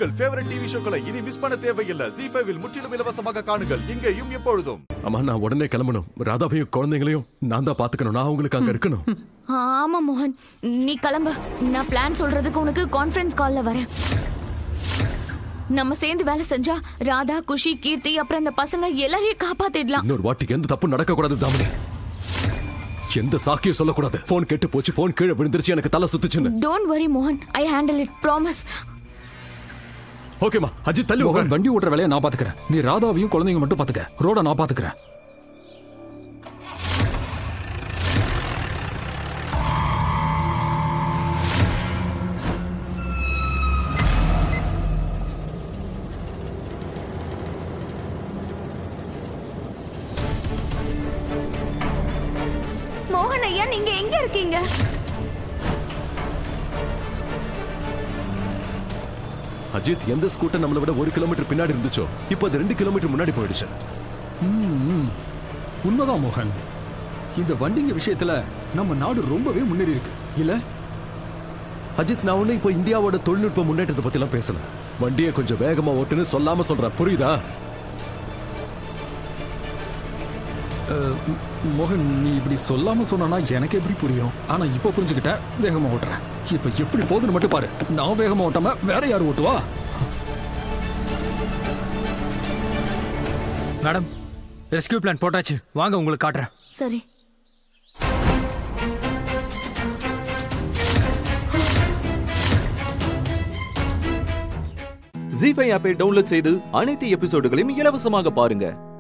உங்கள் favourite TV ஷோக்களை இனி miss பண்ண தேவையில்லை ஜி ஃபைவில் முற்றிலும் இலவசமாக காணுங்கள் இங்கேயும் எப்பொழுதும் அம்மா நான் உடனே கிளம்பணும் ராதாவையும் குழந்தைங்களையும் நான் தான் பாத்துக்கணும் நான் உங்களுக்கு அங்க இருக்கணும் ஆமா மோகன் நீ கிளம்பு நான் பிளான் சொல்றதுக்கு உனக்கு கான்ஃபரன்ஸ் கால்ல வரேன் நம்ம சேர்ந்து வேலை செஞ்சா ராதா குஷி கீர்த்தி அப்புறம் அந்த பசங்க எல்லாரையும் காப்பாத்திடலாம் இன்னொரு வாட்டிக்கு எந்த தப்பும் நடக்க கூடாது தாமனி எந்த சாக்கியம் சொல்லக்கூடாது போன் கெட்டு போச்சு போன் கீழே விழுந்துருச்சு எனக்கு தலை சுத்துச்சுன்னு டோன்ட் வரி மோகன் ஐ ஹேண்டில் இட் ப்ராமிஸ் ஓகேமா அஜித் தள்ளி மோகன் உட்கார் வண்டி ஓட்டுற வேலையை நான் பாத்துக்கிறேன் நீ ராதாவையும் குழந்தைங்க மட்டும் பாத்துக்க ரோட நான் பாத்துக்கிறேன் மோகன் ஐயா நீங்க எங்க இருக்கீங்க அஜித் எந்த ஸ்கூட்டர் நம்மளை விட ஒரு கிலோமீட்டர் பின்னாடி இருந்துச்சோ இப்போ அது ரெண்டு கிலோமீட்டர் முன்னாடி போயிடுச்சு உண்மைதான் மோகன் இந்த வண்டிங்க விஷயத்துல நம்ம நாடு ரொம்பவே முன்னேறி இருக்கு இல்ல அஜித் நான் ஒண்ணு இப்போ இந்தியாவோட தொழில்நுட்ப முன்னேற்றத்தை பத்தி எல்லாம் பேசல வண்டியை கொஞ்சம் வேகமா ஓட்டுன்னு சொல்லாம சொல்றேன் புரியுதா அஹ், ம், மோகன் நீ இப்படி சொல்லாம சொன்னா எனக்கு எப்படி புரியும் ஆனா இப்போ புரிஞ்சுக்கிட்ட வேகமா ஓட்டுறேன் இப்ப எப்படி போகுதுன்னு மட்டும் பாரு நான் வேகமா ஓட்டாம வேற யார் ஓட்டுவா மேடம் ரெஸ்கியூ பிளான் போட்டாச்சு வாங்க உங்களுக்கு காட்டுறேன் சரி ஜி ஃபைவ் ஆப்பை டவுன்லோட் செய்து அனைத்து எபிசோடுகளையும் இலவசமாக பாருங்க